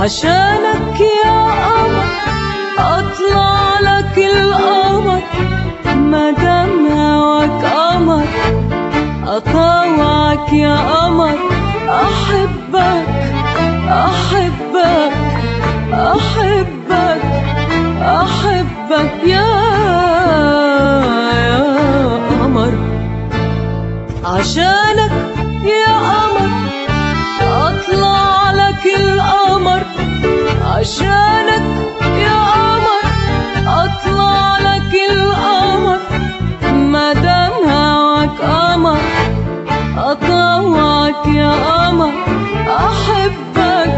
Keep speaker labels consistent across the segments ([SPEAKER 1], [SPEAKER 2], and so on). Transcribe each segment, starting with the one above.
[SPEAKER 1] عشانك يا قمر اطلع لك القمر مادام هواك قمر اطوعك يا قمر احبك احبك احبك احبك يا يا قمر عشانك يا قمر اطلع لك القمر عشانك يا قمر اطلع لك القمر مادام هواك قمر اطوعك يا قمر احبك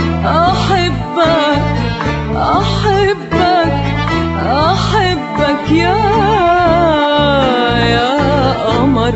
[SPEAKER 1] احبك احبك احبك يا يا قمر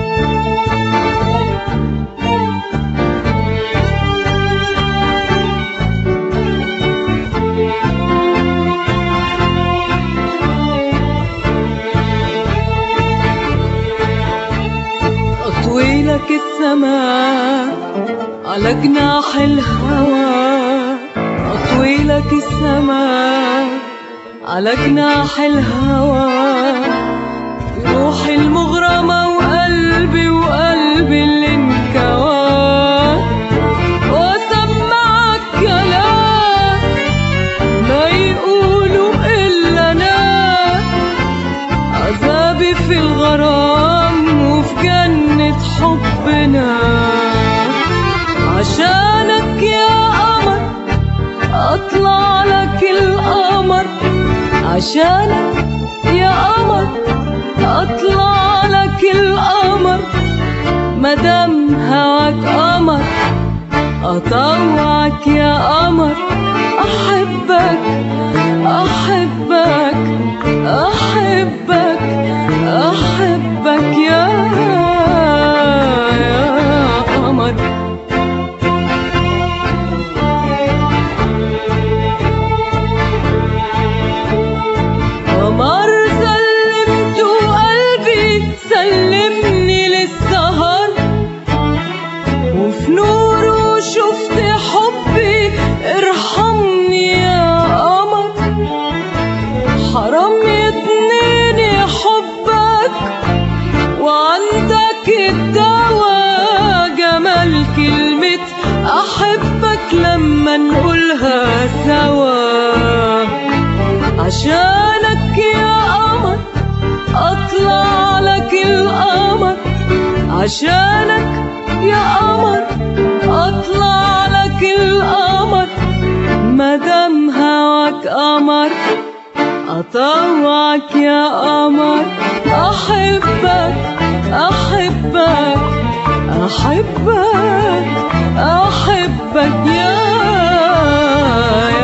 [SPEAKER 1] أطوي لك السماء على جناح الهوى أطوي لك السماء على جناح الهوى روحي المغرمة وقلبي وقلبي اللي انكوى وأسمعك كلام ما يقولوا إلا أنا عذابي في الغرام وفي جنة حبنا عشانك يا قمر اطلع لك القمر عشانك يا قمر اطلع لك القمر مادام هواك قمر اطوعك يا قمر احبك احبك احبك احبك يا يا قمر قمر سلمت قلبي سلمني للسهر وفي نوره شفت حبي ارحمني يا قمر حرام يدنيني حبك وعندك الدواء جمال كلمة أحبك لما نقولها سوا عشانك يا قمر أطلع لك القمر عشانك يا قمر أطلع لك القمر مادام هواك قمر أطوعك يا قمر أحبك أحبك أحبك أحبك يا